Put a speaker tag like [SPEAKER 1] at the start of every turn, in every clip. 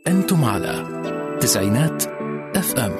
[SPEAKER 1] أنتم على تسعينات اف ام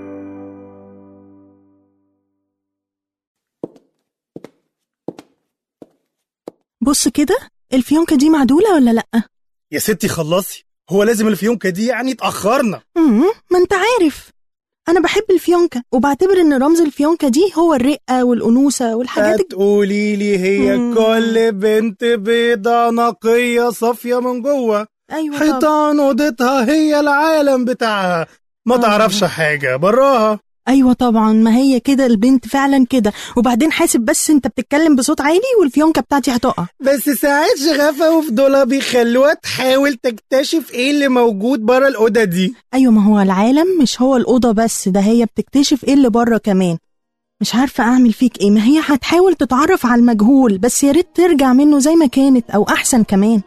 [SPEAKER 2] بص كده الفيونكة دي معدولة ولا لأ؟
[SPEAKER 3] يا ستي خلصي هو لازم الفيونكة دي يعني اتأخرنا
[SPEAKER 2] مم، ما انت عارف أنا بحب الفيونكة وبعتبر إن رمز الفيونكة دي هو الرقة والأنوثة والحاجات الج-
[SPEAKER 3] هتقولي لي هي
[SPEAKER 2] مم.
[SPEAKER 3] كل بنت بيضة نقية صافية من جوه
[SPEAKER 2] أيوة طبعا.
[SPEAKER 3] حيطان اوضتها هي العالم بتاعها ما
[SPEAKER 2] آه.
[SPEAKER 3] تعرفش حاجة براها
[SPEAKER 2] أيوة طبعا ما هي كده البنت فعلا كده وبعدين حاسب بس انت بتتكلم بصوت عالي والفيونكة بتاعتي هتقع
[SPEAKER 3] بس ساعات شغفة وفضولها بيخلوها تحاول تكتشف ايه اللي موجود برا الأوضة دي
[SPEAKER 2] أيوة ما هو العالم مش هو الأوضة بس ده هي بتكتشف ايه اللي بره كمان مش عارفة أعمل فيك ايه ما هي هتحاول تتعرف على المجهول بس يا ريت ترجع منه زي ما كانت أو أحسن كمان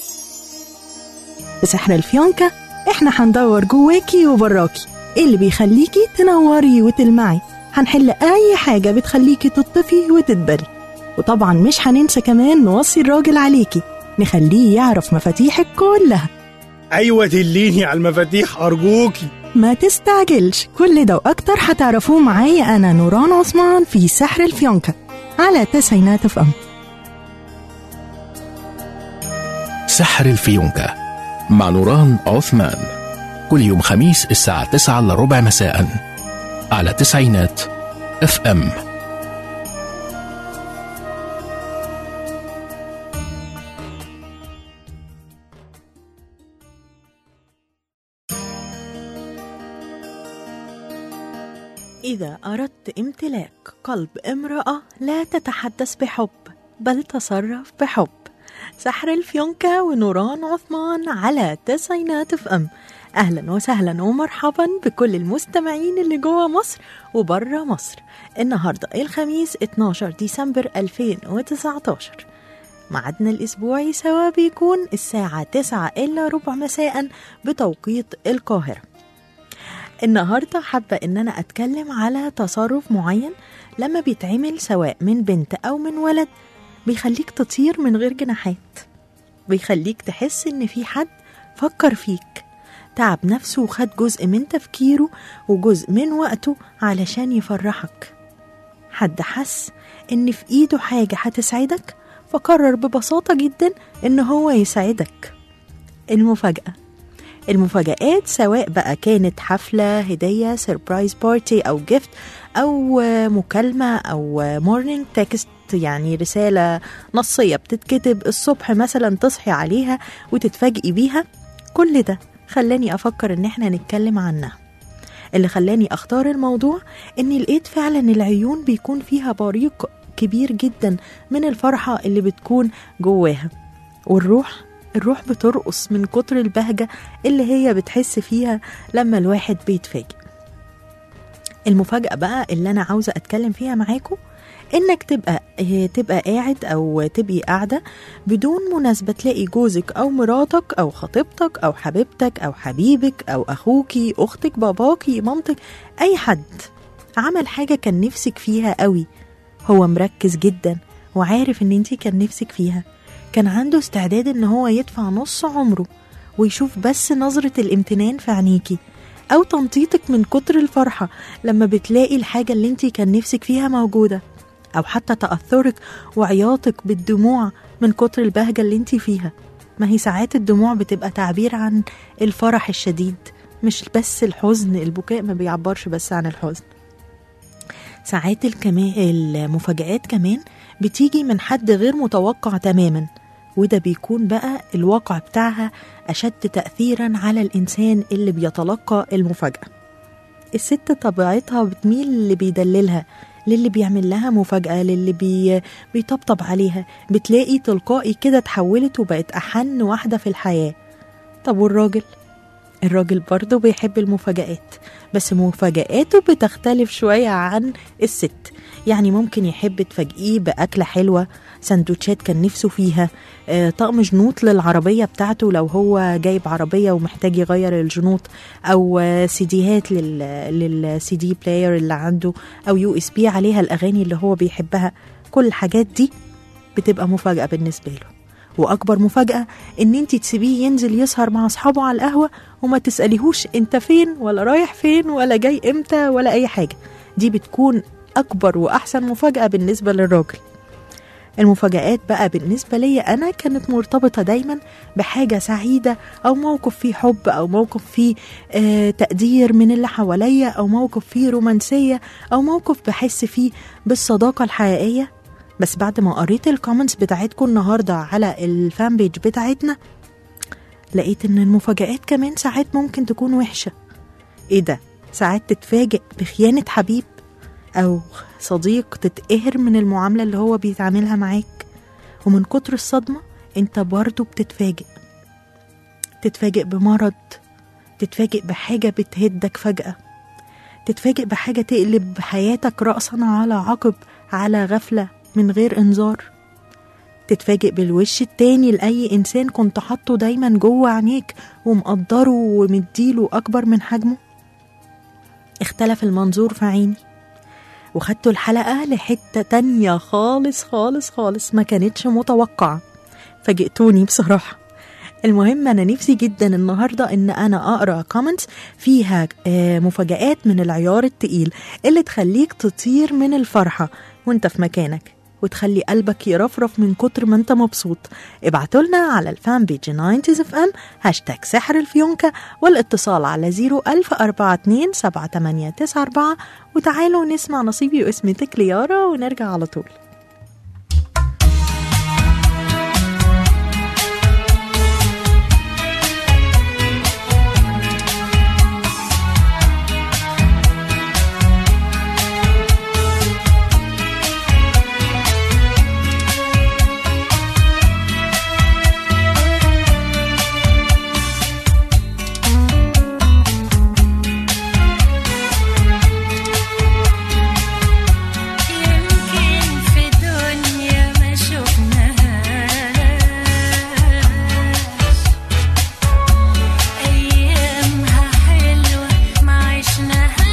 [SPEAKER 2] بسحر الفيونكة احنا هندور جواكي وبراكي ايه اللي بيخليكي تنوري وتلمعي هنحل أي حاجة بتخليكي تطفي وتدبري وطبعا مش هننسى كمان نوصي الراجل عليكي نخليه يعرف مفاتيحك كلها
[SPEAKER 3] أيوة دليني على المفاتيح أرجوكي
[SPEAKER 2] ما تستعجلش كل ده وأكتر هتعرفوه معايا أنا نوران عثمان في سحر الفيونكة على تسعينات اف ام
[SPEAKER 1] سحر الفيونكة مع نوران عثمان كل يوم خميس الساعة 9 إلا ربع مساء على تسعينات اف ام
[SPEAKER 2] إذا أردت امتلاك قلب امرأة لا تتحدث بحب بل تصرف بحب سحر الفيونكة ونوران عثمان على تسعينات اف ام أهلا وسهلا ومرحبا بكل المستمعين اللي جوه مصر وبره مصر النهاردة الخميس 12 ديسمبر 2019 ميعادنا الأسبوعي سوا بيكون الساعة 9 إلا ربع مساء بتوقيت القاهرة النهارده حابه ان انا اتكلم على تصرف معين لما بيتعمل سواء من بنت او من ولد بيخليك تطير من غير جناحات بيخليك تحس ان في حد فكر فيك تعب نفسه وخد جزء من تفكيره وجزء من وقته علشان يفرحك حد حس ان في ايده حاجه هتسعدك فقرر ببساطه جدا ان هو يساعدك المفاجاه المفاجآت سواء بقى كانت حفلة هدية سيربرايز بارتي أو جيفت أو آه، مكالمة أو مورنينج تكست يعني رسالة نصية بتتكتب الصبح مثلا تصحي عليها وتتفاجئي بيها كل ده خلاني أفكر إن احنا نتكلم عنها اللي خلاني أختار الموضوع إني لقيت فعلا العيون بيكون فيها بريق كبير جدا من الفرحة اللي بتكون جواها والروح الروح بترقص من كتر البهجة اللي هي بتحس فيها لما الواحد بيتفاجئ المفاجأة بقى اللي أنا عاوزة أتكلم فيها معاكم إنك تبقى إيه، تبقى قاعد أو تبقي قاعدة بدون مناسبة تلاقي جوزك أو مراتك أو خطيبتك أو حبيبتك أو حبيبك أو أخوكي أختك باباكي مامتك أي حد عمل حاجة كان نفسك فيها قوي هو مركز جدا وعارف إن انتي كان نفسك فيها كان عنده استعداد ان هو يدفع نص عمره ويشوف بس نظرة الامتنان في عينيكي أو تنطيطك من كتر الفرحة لما بتلاقي الحاجة اللي انتي كان نفسك فيها موجودة أو حتى تأثرك وعياطك بالدموع من كتر البهجة اللي انتي فيها ما هي ساعات الدموع بتبقى تعبير عن الفرح الشديد مش بس الحزن البكاء ما بيعبرش بس عن الحزن ساعات الكما... المفاجآت كمان بتيجي من حد غير متوقع تماما وده بيكون بقى الواقع بتاعها أشد تأثيرا على الإنسان اللي بيتلقى المفاجأة الست طبيعتها بتميل للي بيدللها للي بيعمل لها مفاجأة للي بي... بيطبطب عليها بتلاقي تلقائي كده اتحولت وبقت أحن واحدة في الحياة طب والراجل؟ الراجل برضه بيحب المفاجآت بس مفاجآته بتختلف شوية عن الست يعني ممكن يحب تفاجئيه بأكلة حلوة سندوتشات كان نفسه فيها آه، طقم جنوط للعربية بتاعته لو هو جايب عربية ومحتاج يغير الجنوط أو آه، سيديهات لل للسي دي بلاير اللي عنده أو يو اس بي عليها الأغاني اللي هو بيحبها كل الحاجات دي بتبقى مفاجأة بالنسبة له واكبر مفاجاه ان انت تسيبيه ينزل يسهر مع اصحابه على القهوه وما تساليهوش انت فين ولا رايح فين ولا جاي امتى ولا اي حاجه دي بتكون اكبر واحسن مفاجاه بالنسبه للراجل المفاجآت بقى بالنسبة لي أنا كانت مرتبطة دايما بحاجة سعيدة أو موقف فيه حب أو موقف فيه آه تقدير من اللي حواليا أو موقف فيه رومانسية أو موقف بحس فيه بالصداقة الحقيقية بس بعد ما قريت الكومنتس بتاعتكم النهاردة على الفان بيج بتاعتنا لقيت إن المفاجآت كمان ساعات ممكن تكون وحشة إيه ده؟ ساعات تتفاجئ بخيانة حبيب أو صديق تتقهر من المعاملة اللي هو بيتعاملها معاك ومن كتر الصدمة انت برضو بتتفاجئ تتفاجئ بمرض تتفاجئ بحاجة بتهدك فجأة تتفاجئ بحاجة تقلب حياتك رأسا على عقب على غفلة من غير إنذار تتفاجئ بالوش التاني لأي إنسان كنت حاطه دايما جوه عينيك ومقدره ومديله أكبر من حجمه اختلف المنظور في عيني وخدتوا الحلقة لحتة تانية خالص خالص خالص ما كانتش متوقعة فاجئتوني بصراحة المهم أنا نفسي جدا النهاردة إن أنا أقرأ كومنتس فيها آه، مفاجآت من العيار التقيل اللي تخليك تطير من الفرحة وانت في مكانك وتخلي قلبك يرفرف من كتر ما انت مبسوط ابعتولنا على الفان بيج 90 اف ام هاشتاج سحر الفيونكة والاتصال على 01042 7894 وتعالوا نسمع نصيبي واسمتك ليارا ونرجع على طول
[SPEAKER 4] يمكن في دنيا ما شفناهاش أيامها حلوة ما عشناهاش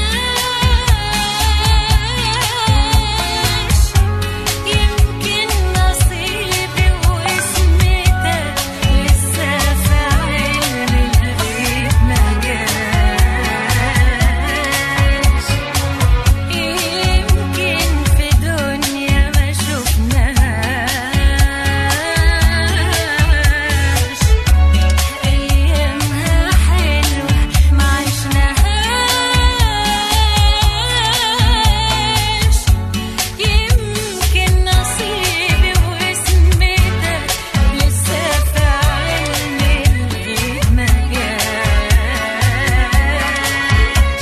[SPEAKER 4] يمكن نصيبي واسمتك لسه في علم الغيب ما جاش يمكن في دنيا ما شفناهاش أيامها حلوة ما عشناهاش يمكن نصيبي واسمتك لسه في علم الغيب ما جاش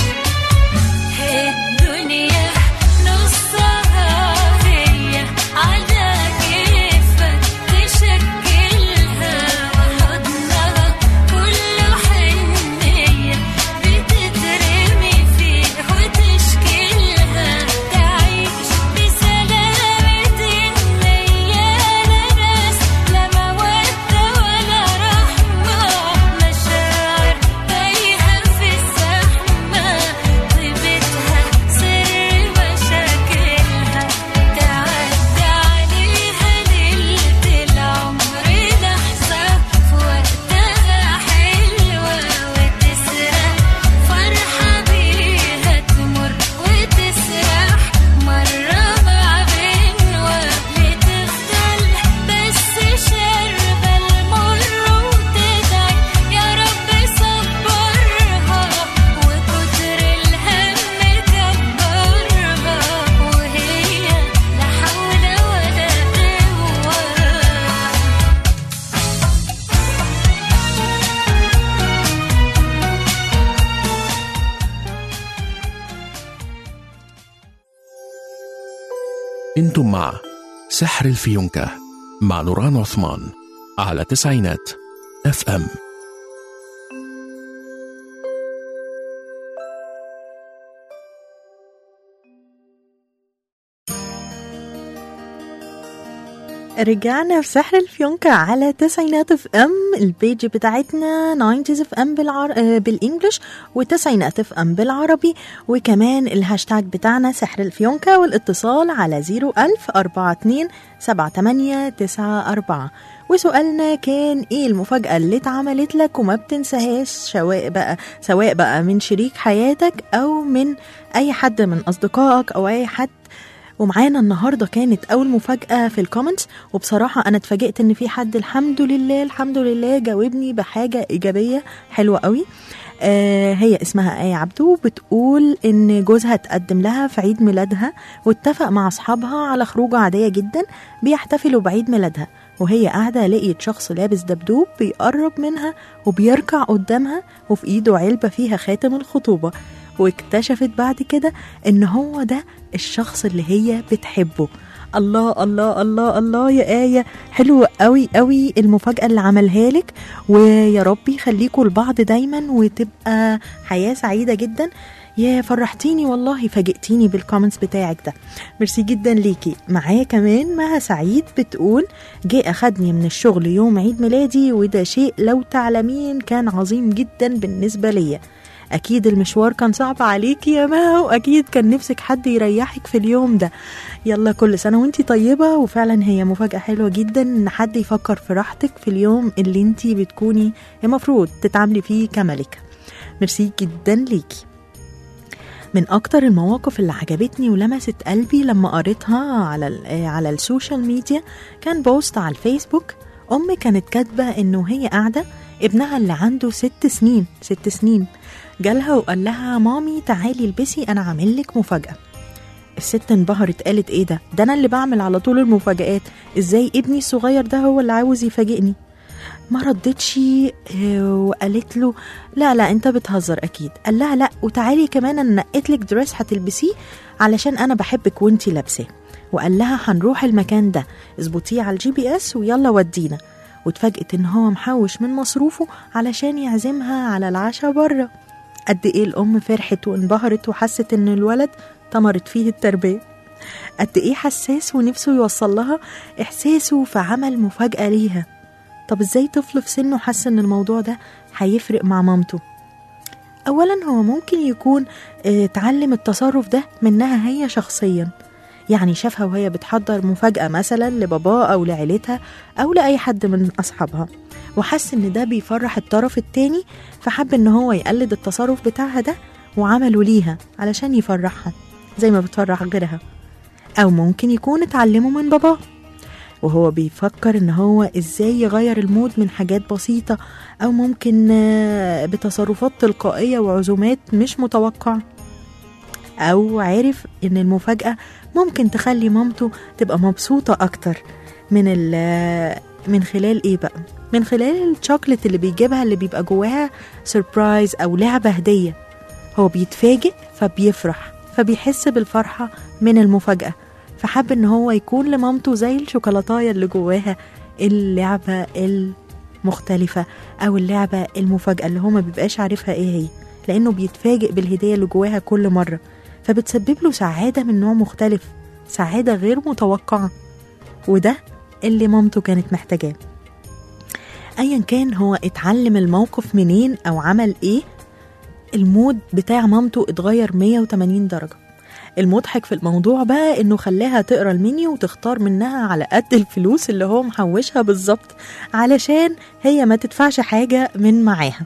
[SPEAKER 4] الدنيا نصها هي على كيفك تشكلها وحضنها كله حنية بتترمي فيه وتشكلها تعيش بسلامة النية لا ناس لا مودة ولا رحمة مشاعر تايهة في الزحمة طيبتها سر مشاكلها تعدي عليها ليلة العمر لحظة في وقتها حلوة وتسرح فرحة بيها تمر وتسرح مرة مع بنوة لتفضل بس شاربة المر وتدعي يا رب صبرها وكتر الهم كبرها وهي لا حول ولا قوة
[SPEAKER 1] انتم مع سحر الفيونكة مع نوران عثمان على تسعينات اف ام
[SPEAKER 2] رجعنا في سحر الفيونكة على تسعينات اف ام البيج بتاعتنا 90 اف ام بالعر... آه، بالانجلش وتسعينات اف ام بالعربي وكمان الهاشتاج بتاعنا سحر الفيونكة والاتصال على 01000 42 7894 وسؤالنا كان ايه المفاجأة اللي اتعملت لك وما بتنساهاش سواء بقى سواء بقى من شريك حياتك او من اي حد من اصدقائك او اي حد ومعانا النهارده كانت اول مفاجاه في الكومنتس وبصراحه انا اتفاجئت ان في حد الحمد لله الحمد لله جاوبني بحاجه ايجابيه حلوه قوي آه هي اسمها آية عبدو بتقول إن جوزها اتقدم لها في عيد ميلادها واتفق مع أصحابها على خروجة عادية جدا بيحتفلوا بعيد ميلادها وهي قاعدة لقيت شخص لابس دبدوب بيقرب منها وبيركع قدامها وفي إيده علبة فيها خاتم الخطوبة واكتشفت بعد كده إن هو ده الشخص اللي هي بتحبه الله الله الله الله يا آية حلو قوي قوي المفاجأة اللي عملها لك ويا رب يخليكوا لبعض دايما وتبقى حياة سعيدة جدا يا فرحتيني والله فاجئتيني بالكومنتس بتاعك ده ميرسي جدا ليكي معايا كمان مها سعيد بتقول جه اخدني من الشغل يوم عيد ميلادي وده شيء لو تعلمين كان عظيم جدا بالنسبة ليا اكيد المشوار كان صعب عليكي يا مها واكيد كان نفسك حد يريحك في اليوم ده يلا كل سنة وانتي طيبة وفعلا هي مفاجأة حلوة جدا ان حد يفكر في راحتك في اليوم اللي انتي بتكوني المفروض تتعاملي فيه كملكة ميرسي جدا ليكي من اكتر المواقف اللي عجبتني ولمست قلبي لما قريتها على ال- على السوشيال ميديا كان بوست على الفيسبوك ام كانت كاتبه انه هي قاعده ابنها اللي عنده ست سنين ست سنين جالها وقال لها مامي تعالي البسي انا عامل لك مفاجاه الست انبهرت قالت ايه ده ده انا اللي بعمل على طول المفاجآت ازاي ابني الصغير ده هو اللي عاوز يفاجئني ما ردتش آه، وقالت له لا لا انت بتهزر اكيد قال لها لا وتعالي كمان انا نقيت لك دريس هتلبسيه علشان انا بحبك وانتي لابساه وقال لها هنروح المكان ده اظبطيه على الجي بي اس ويلا ودينا واتفاجئت ان هو محوش من مصروفه علشان يعزمها على العشاء بره قد ايه الام فرحت وانبهرت وحست ان الولد ثمرت فيه التربيه قد ايه حساس ونفسه يوصل لها احساسه في عمل مفاجاه ليها طب ازاي طفل في سنه حس ان الموضوع ده هيفرق مع مامته اولا هو ممكن يكون آه، اتعلم التصرف ده منها هي شخصيا يعني شافها وهي بتحضر مفاجأة مثلا لباباه أو لعيلتها أو لأي حد من أصحابها وحس إن ده بيفرح الطرف التاني فحب إن هو يقلد التصرف بتاعها ده وعمله ليها علشان يفرحها زي ما بتفرح غيرها أو ممكن يكون اتعلمه من باباه وهو بيفكر ان هو ازاي يغير المود من حاجات بسيطة او ممكن آه، بتصرفات تلقائية وعزومات مش متوقعة او عارف ان المفاجأة ممكن تخلي مامته تبقى مبسوطة اكتر من ال من خلال ايه بقى من خلال الشوكليت اللي بيجيبها اللي بيبقى جواها سربرايز او لعبة هدية هو بيتفاجئ فبيفرح فبيحس بالفرحة من المفاجأة فحب ان هو يكون لمامته زي الشوكولاتاية اللي جواها اللعبة المختلفة او اللعبة المفاجأة اللي هو ما بيبقاش عارفها ايه هي لانه بيتفاجئ بالهدية اللي جواها كل مرة فبتسبب له سعادة من نوع مختلف سعادة غير متوقعة وده اللي مامته كانت محتاجاه ايا كان هو اتعلم الموقف منين او عمل ايه المود بتاع مامته اتغير 180 درجة المضحك في الموضوع بقى انه خلاها تقرا المنيو وتختار منها على قد الفلوس اللي هو محوشها بالظبط علشان هي ما تدفعش حاجة من معاها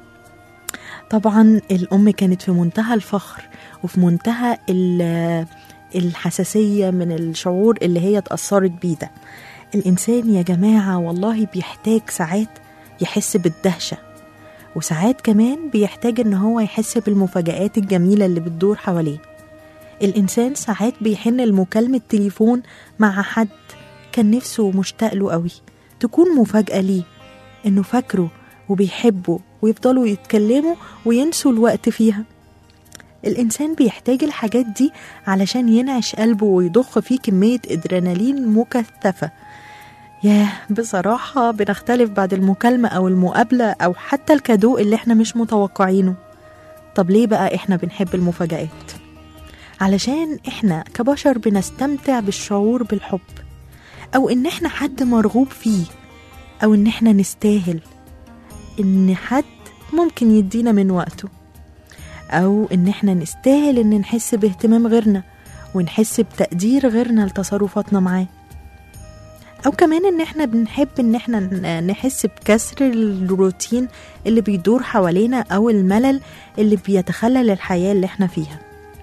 [SPEAKER 2] طبعا الأم كانت في منتهى الفخر وفي منتهى ال- الحساسية من الشعور اللي هي اتأثرت بيه ده الإنسان يا جماعة والله بيحتاج ساعات يحس بالدهشة وساعات كمان بيحتاج إن هو يحس بالمفاجآت الجميلة اللي بتدور حواليه الإنسان ساعات بيحن لمكالمة تليفون مع حد كان نفسه مشتاق له قوي تكون مفاجأة ليه إنه فاكره وبيحبه ويفضلوا يتكلموا وينسوا الوقت فيها الإنسان بيحتاج الحاجات دي علشان ينعش قلبه ويضخ فيه كمية إدرينالين مكثفة ياه بصراحة بنختلف بعد المكالمة أو المقابلة أو حتى الكادو اللي احنا مش متوقعينه طب ليه بقى احنا بنحب المفاجآت؟ علشان احنا كبشر بنستمتع بالشعور بالحب او ان احنا حد مرغوب فيه او ان احنا نستاهل ان حد ممكن يدينا من وقته او ان احنا نستاهل ان نحس باهتمام غيرنا ونحس بتقدير غيرنا لتصرفاتنا معاه او كمان ان احنا بنحب ان احنا ن- نحس بكسر الروتين اللي بيدور حوالينا او الملل اللي بيتخلل الحياة اللي احنا فيها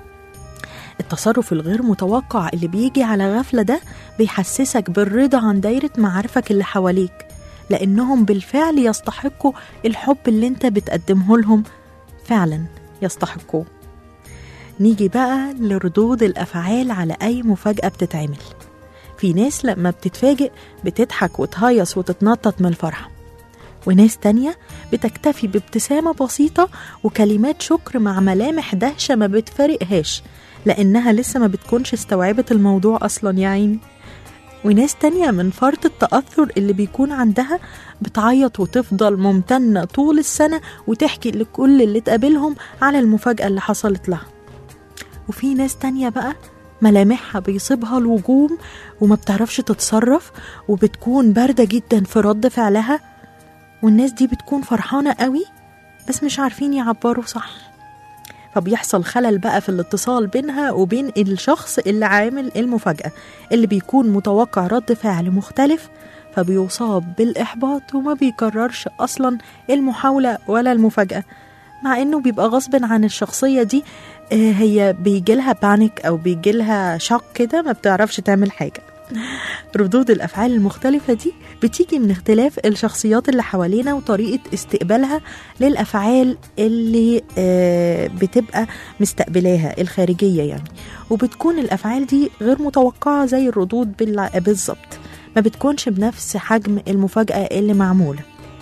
[SPEAKER 2] التصرف الغير متوقع اللي بيجي على غفلة ده بيحسسك بالرضا عن دايرة معارفك اللي حواليك لأنهم بالفعل يستحقوا الحب اللي انت بتقدمه لهم فعلا يستحقوه نيجي بقى لردود الأفعال على أي مفاجأة بتتعمل في ناس لما بتتفاجئ بتضحك وتهيص وتتنطط من الفرحة وناس تانية بتكتفي بابتسامة بسيطة وكلمات شكر مع ملامح دهشة ما بتفارقهاش لأنها لسه ما بتكونش استوعبت الموضوع أصلا يا عيني وناس تانية من فرط التأثر اللي بيكون عندها بتعيط وتفضل ممتنة طول السنة وتحكي لكل اللي تقابلهم على المفاجأة اللي حصلت لها وفي ناس تانية بقى ملامحها بيصيبها الوجوم وما بتعرفش تتصرف وبتكون باردة جدا في رد فعلها والناس دي بتكون فرحانة قوي بس مش عارفين يعبروا صح فبيحصل خلل بقى في الاتصال بينها وبين الشخص اللي عامل المفاجأة اللي بيكون متوقع رد فعل مختلف فبيصاب بالإحباط وما بيكررش أصلا المحاولة ولا المفاجأة مع إنه بيبقى غصب عن الشخصية دي آه، هي بيجيلها بانيك أو بيجيلها شوك كده ما بتعرفش تعمل حاجة ردود الأفعال المختلفة دي بتيجي من اختلاف الشخصيات اللي حوالينا وطريقة استقبالها للأفعال اللي آه، بتبقى مستقبلاها الخارجية يعني وبتكون الأفعال دي غير متوقعة زي الردود بالع- بالظبط ما بتكونش بنفس حجم المفاجأة اللي معمولة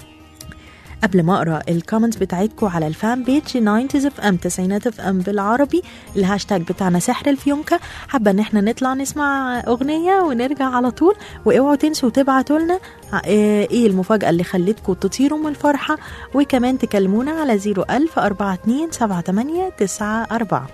[SPEAKER 2] قبل ما اقرا الكومنتس بتاعتكم على الفان بيج 90 اف ام تسعينات اف ام بالعربي الهاشتاج بتاعنا سحر الفيونكة حابه ان احنا نطلع نسمع اغنيه ونرجع على طول واوعوا تنسوا تبعتوا لنا ع- آه، ايه المفاجاه اللي خلتكم تطيروا من الفرحه وكمان تكلمونا على 01000 42 78 94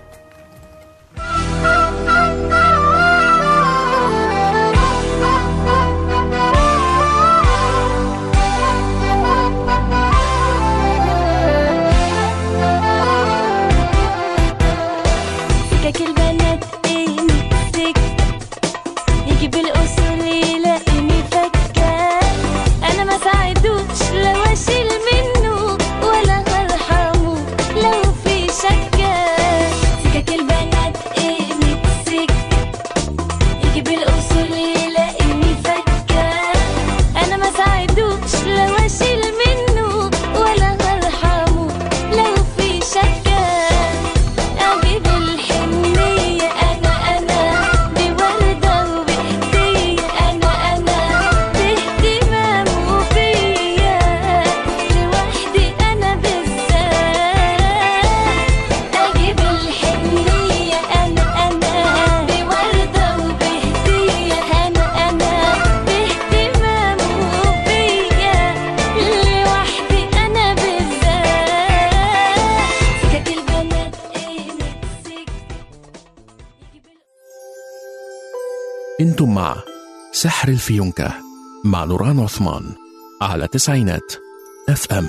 [SPEAKER 4] سكك البنات ايه نفسك يجيب الاصول يلاقيني فكة انا ما ساعدوش لو اشيل منه ولا هرحمه لو في شكة سكك البنات ايه نفسك يجيب الاصول يلاقيني فكة انا ما ساعدوش لو اشيل منه ولا هرحمه لو في شكة أجيب الحنية أنا أنا بوردة وبهدية أنا أنا باهتمام وفيا لوحدي أنا بالذات أجيب الحنية أنا أنا بوردة وبهدية أنا أنا باهتمام وفيا لوحدي أنا بالذات سكك البنات إيه نفسك يجيب
[SPEAKER 1] انتم مع سحر الفيونكة مع نوران عثمان على تسعينات اف ام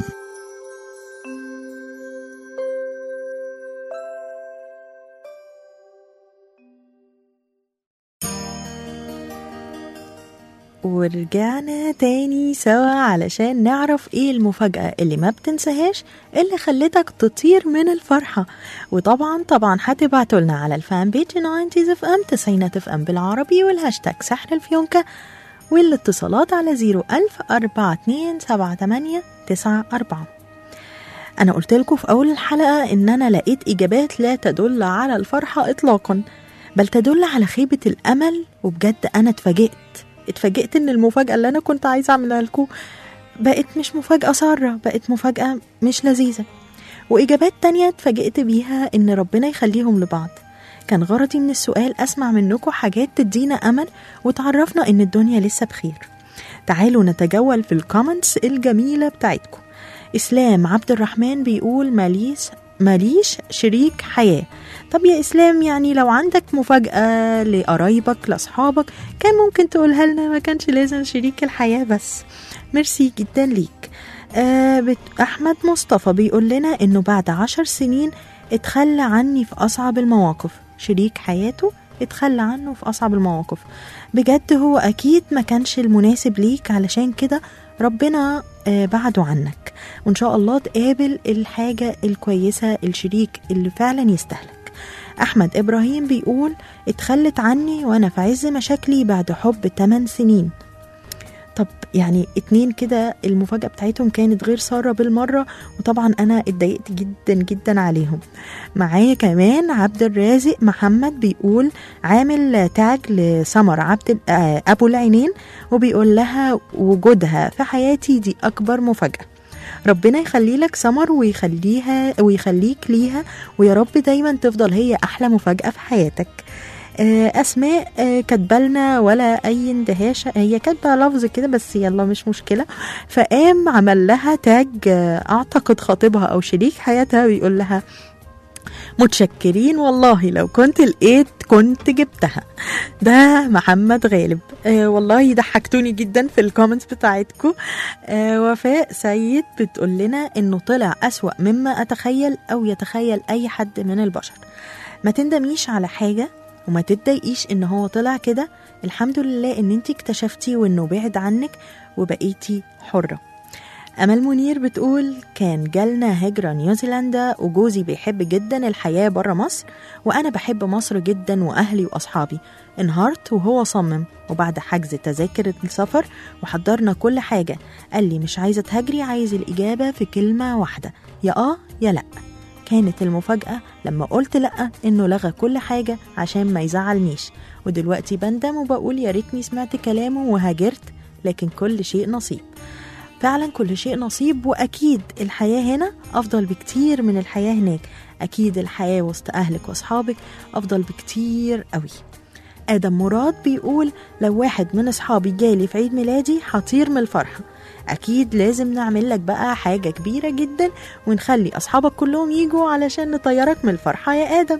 [SPEAKER 2] ورجعنا تاني سوا علشان نعرف ايه المفاجأة اللي ما بتنساهاش اللي خلتك تطير من الفرحة وطبعا طبعا هتبعتوا لنا على الفان بيج 90 اف ام تسعينات اف ام بالعربي والهاشتاج سحر الفيونكة والاتصالات على 01000 42 78 94 أنا قلت لكم في أول الحلقة إن أنا لقيت إجابات لا تدل على الفرحة إطلاقا بل تدل على خيبة الأمل وبجد أنا اتفاجئت اتفاجئت إن المفاجأة اللي أنا كنت عايزة أعملها لكم بقت مش مفاجأة سارة بقت مفاجأة مش لذيذة وإجابات تانية اتفاجئت بيها إن ربنا يخليهم لبعض كان غرضي من السؤال أسمع منكم حاجات تدينا أمل وتعرفنا إن الدنيا لسه بخير تعالوا نتجول في الكومنتس الجميلة بتاعتكم إسلام عبد الرحمن بيقول ماليش ماليش شريك حياة طب يا إسلام يعني لو عندك مفاجأة لقرايبك لأصحابك كان ممكن تقولها لنا ما كانش لازم شريك الحياة بس ميرسي جدا ليك آه بت... أحمد مصطفى بيقول لنا إنه بعد عشر سنين اتخلى عني في أصعب المواقف شريك حياته اتخلى عنه في أصعب المواقف بجد هو أكيد ما كانش المناسب ليك علشان كده ربنا آه، بعده عنك وإن شاء الله تقابل الحاجة الكويسة الشريك اللي فعلا يستهلك أحمد إبراهيم بيقول اتخلت عني وأنا في عز مشاكلي بعد حب 8 سنين طب يعني اتنين كده المفاجأة بتاعتهم كانت غير سارة بالمرة وطبعا أنا اتضايقت جدا جدا عليهم معايا كمان عبد الرازق محمد بيقول عامل تاج لسمر عبد آه، أبو العينين وبيقول لها وجودها في حياتي دي أكبر مفاجأة ربنا يخلي لك سمر ويخليها ويخليك ليها ويا رب دايما تفضل هي أحلى مفاجأة في حياتك آه، اسماء آه، كاتبالنا ولا اي اندهاش هي كاتبه لفظ كده بس يلا مش مشكله فقام عمل لها تاج آه، اعتقد خطيبها او شريك حياتها بيقول لها متشكرين والله لو كنت لقيت كنت جبتها ده محمد غالب آه والله ضحكتوني جدا في الكومنتس بتاعتكم آه وفاء سيد بتقول لنا انه طلع اسوأ مما اتخيل او يتخيل اي حد من البشر ما تندميش على حاجة وما تتضايقيش ان هو طلع كده الحمد لله ان انت اكتشفتي وانه بعد عنك وبقيتي حرة أمل منير بتقول كان جالنا هجرة نيوزيلندا وجوزي بيحب جدا الحياة برا مصر وأنا بحب مصر جدا وأهلي وأصحابي انهارت وهو صمم وبعد حجز تذاكر السفر وحضرنا كل حاجة قال لي مش عايزة تهاجري عايز الإجابة في كلمة واحدة يا آه يا لأ كانت المفاجأة لما قلت لأ إنه لغى كل حاجة عشان ما يزعلنيش ودلوقتي بندم وبقول يا ريتني سمعت كلامه وهاجرت لكن كل شيء نصيب فعلا كل شيء نصيب واكيد الحياه هنا افضل بكتير من الحياه هناك اكيد الحياه وسط اهلك واصحابك افضل بكتير قوي ادم مراد بيقول لو واحد من اصحابي جالي في عيد ميلادي هطير من الفرحه اكيد لازم نعمل لك بقى حاجه كبيره جدا ونخلي اصحابك كلهم يجوا علشان نطيرك من الفرحه يا ادم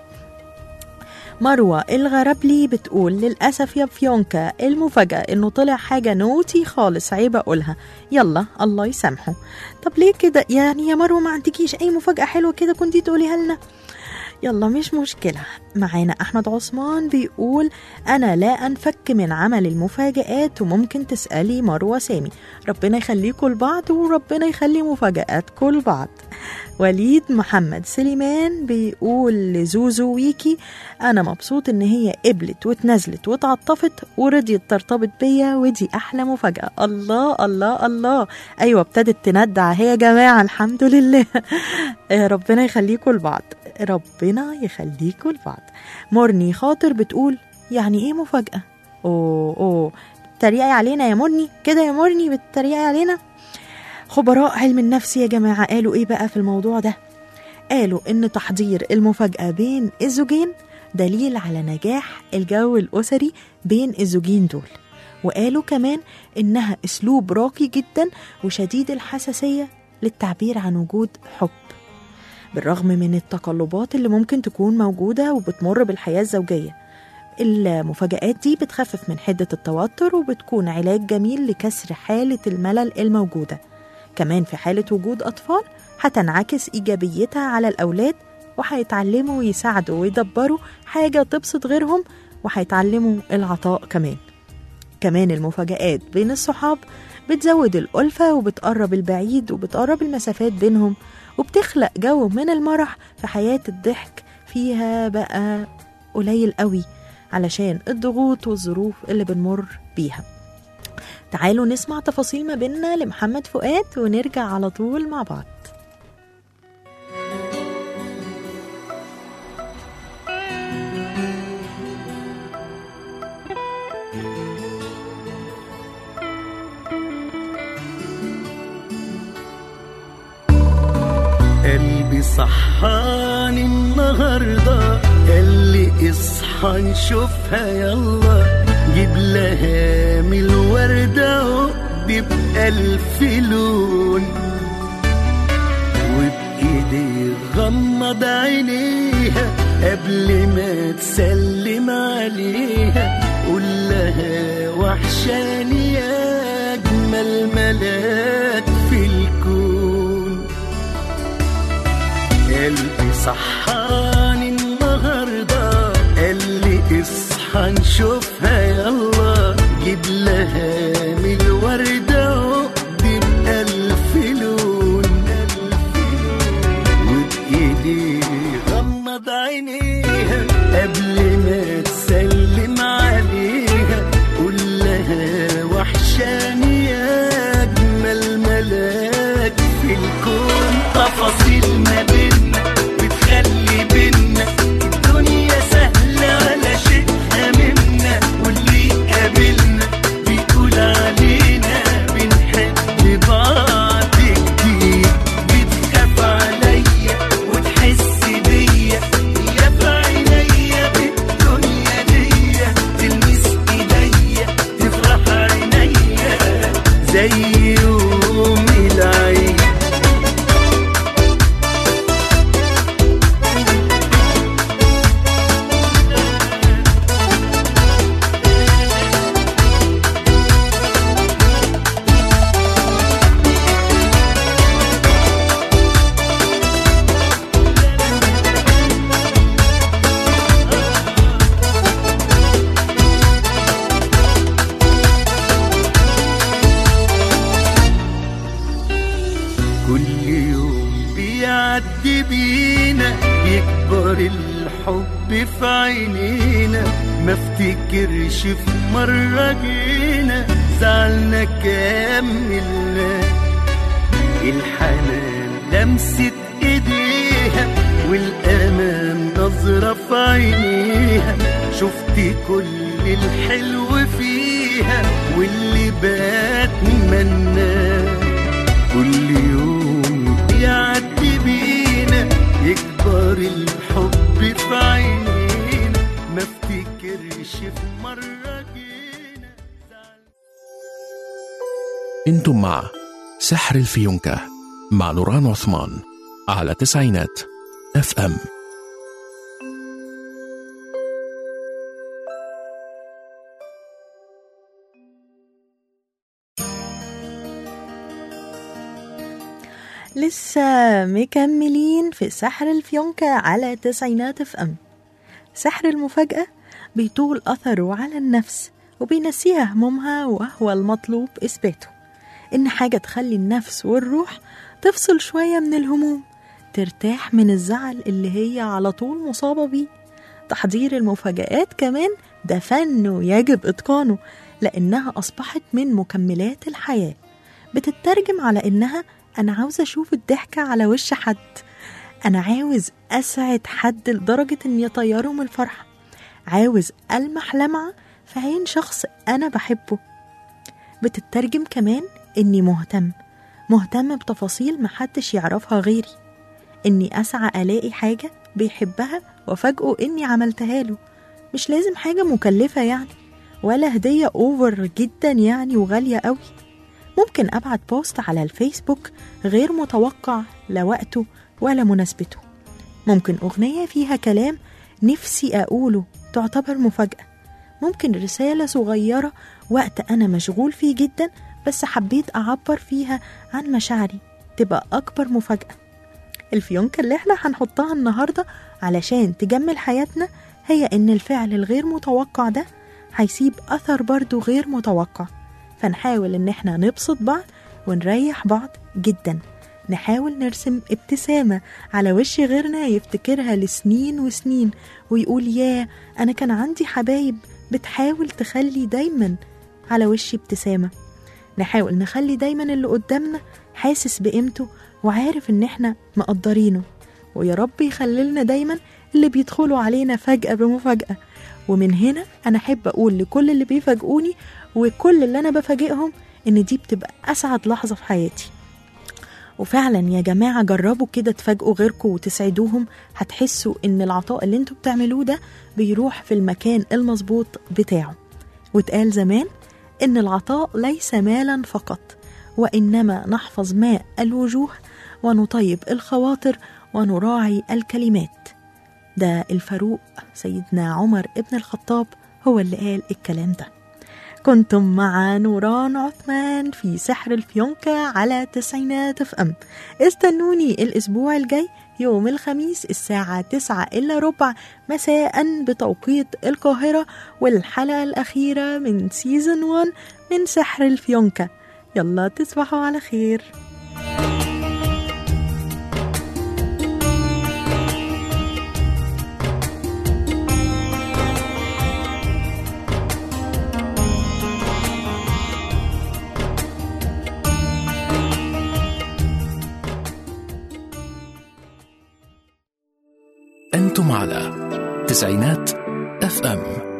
[SPEAKER 2] مروة الغربلي بتقول للأسف يا فيونكا المفاجأة إنه طلع حاجة نوتي خالص عيب أقولها يلا الله يسامحه طب ليه كده يعني يا مروة ما عندكيش أي مفاجأة حلوة كده كنتي تقوليها لنا يلا مش مشكلة معانا أحمد عثمان بيقول أنا لا أنفك من عمل المفاجآت وممكن تسألي مروة سامي ربنا يخليكم لبعض وربنا يخلي مفاجآتكم لبعض وليد محمد سليمان بيقول لزوزو ويكي أنا مبسوط إن هي قبلت واتنزلت واتعطفت ورضيت ترتبط بيا ودي أحلى مفاجأة الله الله الله أيوة ابتدت تندع هي يا جماعة الحمد لله آه، ربنا يخليكم لبعض ربنا يخليكم لبعض مرني خاطر بتقول يعني ايه مفاجأة اوه اوه بتتريقي علينا يا مرني كده يا مرني بتتريقي علينا خبراء علم النفس يا جماعة قالوا ايه بقى في الموضوع ده قالوا ان تحضير المفاجأة بين الزوجين دليل على نجاح الجو الأسري بين الزوجين دول وقالوا كمان إنها أسلوب راقي جدا وشديد الحساسية للتعبير عن وجود حب بالرغم من التقلبات اللي ممكن تكون موجودة وبتمر بالحياة الزوجية المفاجآت دي بتخفف من حدة التوتر وبتكون علاج جميل لكسر حالة الملل الموجودة كمان في حالة وجود أطفال هتنعكس إيجابيتها على الأولاد وهيتعلموا يساعدوا ويدبروا حاجة تبسط غيرهم وهيتعلموا العطاء كمان كمان المفاجآت بين الصحاب بتزود الألفة وبتقرب البعيد وبتقرب المسافات بينهم وبتخلق جو من المرح في حياة الضحك فيها بقى قليل قوي علشان الضغوط والظروف اللي بنمر بيها تعالوا نسمع تفاصيل ما بيننا لمحمد فؤاد ونرجع على طول مع بعض
[SPEAKER 5] قلبي صحاني النهاردة قال لي اصحى نشوفها يلا جيب لها من الوردة عقد بألف لون وبإيدي غمض عينيها قبل ما تسلم عليها قول لها وحشاني يا أجمل ملاك في الكون قلبي صحاني النهارده قال لي اصحى نشوفها يلا جيب لها من الوردة عقد بألف لون وبإيدي غمض عينيها قبل ما تسلم عليها قول لها وحشاني يا أجمل ملاك في الكون تفاصيل ما بينا بتخلي بينا الدنيا سهلة ولا شيء هممنا واللي قابلنا بيقول علينا بنحب بعض كتير بتخاف عليا وتحس بيا يا في عينيا بالدنيا دي تلمس ايديا تفرح عينيا زي يوم العيد كل يوم بيعدي بينا بيكبر الحب في عينينا ما افتكرش في مرة جينا زعلنا كملنا الحنان لمسة ايديها والامان نظرة في عينيها شفت كل الحلو فيها واللي بتمناه كل يوم يعدي بينا يكبر الحب في عينينا ما افتكرش في مرة جينا
[SPEAKER 1] انتم مع سحر الفيونكة مع نوران عثمان على تسعينات اف ام
[SPEAKER 2] لسه مكملين في سحر الفيونكة على تسعينات اف ام سحر المفاجأة بيطول أثره على النفس وبينسيها همومها وهو المطلوب إثباته إن حاجة تخلي النفس والروح تفصل شوية من الهموم ترتاح من الزعل اللي هي على طول مصابة بيه تحضير المفاجآت كمان ده فن ويجب إتقانه لأنها أصبحت من مكملات الحياة بتترجم على إنها أنا عاوزة أشوف الضحكة على وش حد أنا عاوز أسعد حد لدرجة إني يطيره من الفرحة عاوز ألمح لمعة في عين شخص أنا بحبه بتترجم كمان إني مهتم مهتم بتفاصيل محدش يعرفها غيري إني أسعى ألاقي حاجة بيحبها وفجأه إني عملتها له مش لازم حاجة مكلفة يعني ولا هدية أوفر جدا يعني وغالية قوي ممكن أبعت بوست على الفيسبوك غير متوقع لا وقته ولا مناسبته ممكن أغنية فيها كلام نفسي أقوله تعتبر مفاجأة ممكن رسالة صغيرة وقت أنا مشغول فيه جدا بس حبيت أعبر فيها عن مشاعري تبقى أكبر مفاجأة الفيونكة اللي احنا هنحطها النهاردة علشان تجمل حياتنا هي إن الفعل الغير متوقع ده هيسيب أثر برضو غير متوقع فنحاول إن احنا نبسط بعض ونريح بعض جدا نحاول نرسم ابتسامة على وش غيرنا يفتكرها لسنين وسنين ويقول ياه أنا كان عندي حبايب بتحاول تخلي دايما على وشي ابتسامة نحاول نخلي دايما اللي قدامنا حاسس بقيمته وعارف ان احنا مقدرينه ويا رب يخللنا دايما اللي بيدخلوا علينا فجأة بمفاجأة ومن هنا أنا أحب أقول لكل اللي بيفاجئوني وكل اللي أنا بفاجئهم إن دي بتبقى أسعد لحظة في حياتي وفعلا يا جماعة جربوا كده تفاجئوا غيركم وتسعدوهم هتحسوا إن العطاء اللي انتوا بتعملوه ده بيروح في المكان المظبوط بتاعه واتقال زمان إن العطاء ليس مالا فقط وإنما نحفظ ماء الوجوه ونطيب الخواطر ونراعي الكلمات ده الفاروق سيدنا عمر ابن الخطاب هو اللي قال الكلام ده كنتم مع نوران عثمان في سحر الفيونكة على تسعينات اف ام استنوني الاسبوع الجاي يوم الخميس الساعة 9 إلا ربع مساء بتوقيت القاهرة والحلقة الأخيرة من سيزن 1 من سحر الفيونكة يلا تصبحوا على خير
[SPEAKER 1] أنتم على تسعينات اف ام